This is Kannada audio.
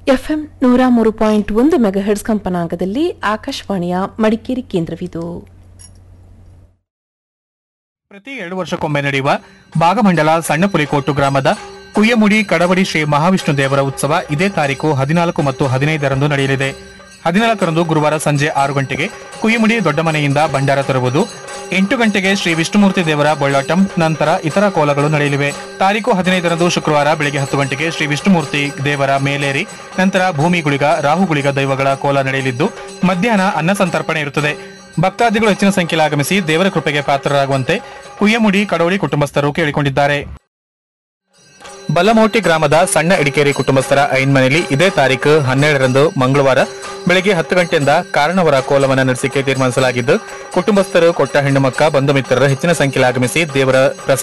ಎಫ್ಎಂ ನೂರ ಮೂರು ಪಾಯಿಂಟ್ ಒಂದು ಮೆಗಾಹೆಡ್ಸ್ ಕಂಪನಾಂಕದಲ್ಲಿ ಆಕಾಶವಾಣಿಯ ಮಡಿಕೇರಿ ಕೇಂದ್ರವಿದು ಪ್ರತಿ ಎರಡು ವರ್ಷಕ್ಕೊಮ್ಮೆ ನಡೆಯುವ ಭಾಗಮಂಡಲ ಸಣ್ಣ ಪುಲಿಕೋಟು ಗ್ರಾಮದ ಕುಯ್ಯಮುಡಿ ಕಡವಡಿ ಶ್ರೀ ಮಹಾವಿಷ್ಣು ದೇವರ ಉತ್ಸವ ಇದೇ ತಾರೀಕು ಹದಿನಾಲ್ಕು ಮತ್ತು ಹದಿನೈದರಂದು ನಡೆಯಲಿದೆ ಹದಿನಾಲ್ಕರಂದು ಗುರುವಾರ ಸಂಜೆ ಆರು ಗಂಟೆಗೆ ಕುಯ್ಯಮುಡಿ ದೊಡ್ಡಮನೆಯಿಂದ ಭಂಡಾರ ತರುವುದು ಎಂಟು ಗಂಟೆಗೆ ಶ್ರೀ ವಿಷ್ಣುಮೂರ್ತಿ ದೇವರ ಬೊಳ್ಳಾಟಂ ನಂತರ ಇತರ ಕೋಲಗಳು ನಡೆಯಲಿವೆ ತಾರೀಕು ಹದಿನೈದರಂದು ಶುಕ್ರವಾರ ಬೆಳಗ್ಗೆ ಹತ್ತು ಗಂಟೆಗೆ ಶ್ರೀ ವಿಷ್ಣುಮೂರ್ತಿ ದೇವರ ಮೇಲೇರಿ ನಂತರ ಭೂಮಿಗುಳಿಗ ರಾಹುಗುಳಿಗ ದೈವಗಳ ಕೋಲ ನಡೆಯಲಿದ್ದು ಮಧ್ಯಾಹ್ನ ಅನ್ನ ಸಂತರ್ಪಣೆ ಇರುತ್ತದೆ ಭಕ್ತಾದಿಗಳು ಹೆಚ್ಚಿನ ಸಂಖ್ಯೆಯಲ್ಲಿ ಆಗಮಿಸಿ ದೇವರ ಕೃಪೆಗೆ ಪಾತ್ರರಾಗುವಂತೆ ಕುಯ್ಯಮುಡಿ ಕಡೋಳಿ ಕುಟುಂಬಸ್ಥರು ಕೇಳಿಕೊಂಡಿದ್ದಾರೆ ಬಲ್ಲಮೋಟಿ ಗ್ರಾಮದ ಸಣ್ಣ ಇಡಿಕೇರಿ ಕುಟುಂಬಸ್ಥರ ಐನ್ಮನೆಯಲ್ಲಿ ಇದೇ ತಾರೀಕು ಹನ್ನೆರಡರಂದು ಮಂಗಳವಾರ ಬೆಳಗ್ಗೆ ಹತ್ತು ಗಂಟೆಯಿಂದ ಕಾರಣವರ ಕೋಲವನ್ನ ನಡೆಸಿಕೆ ತೀರ್ಮಾನಿಸಲಾಗಿದ್ದು ಕುಟುಂಬಸ್ಥರು ಕೊಟ್ಟ ಹೆಣ್ಣು ಮಕ್ಕ ಬಂಧು ಮಿತ್ರರು ಹೆಚ್ಚಿನ ಸಂಖ್ಯೆಯಲ್ಲಿ ಆಗಮಿಸಿ ದೇವರ ಪ್ರಸಾದ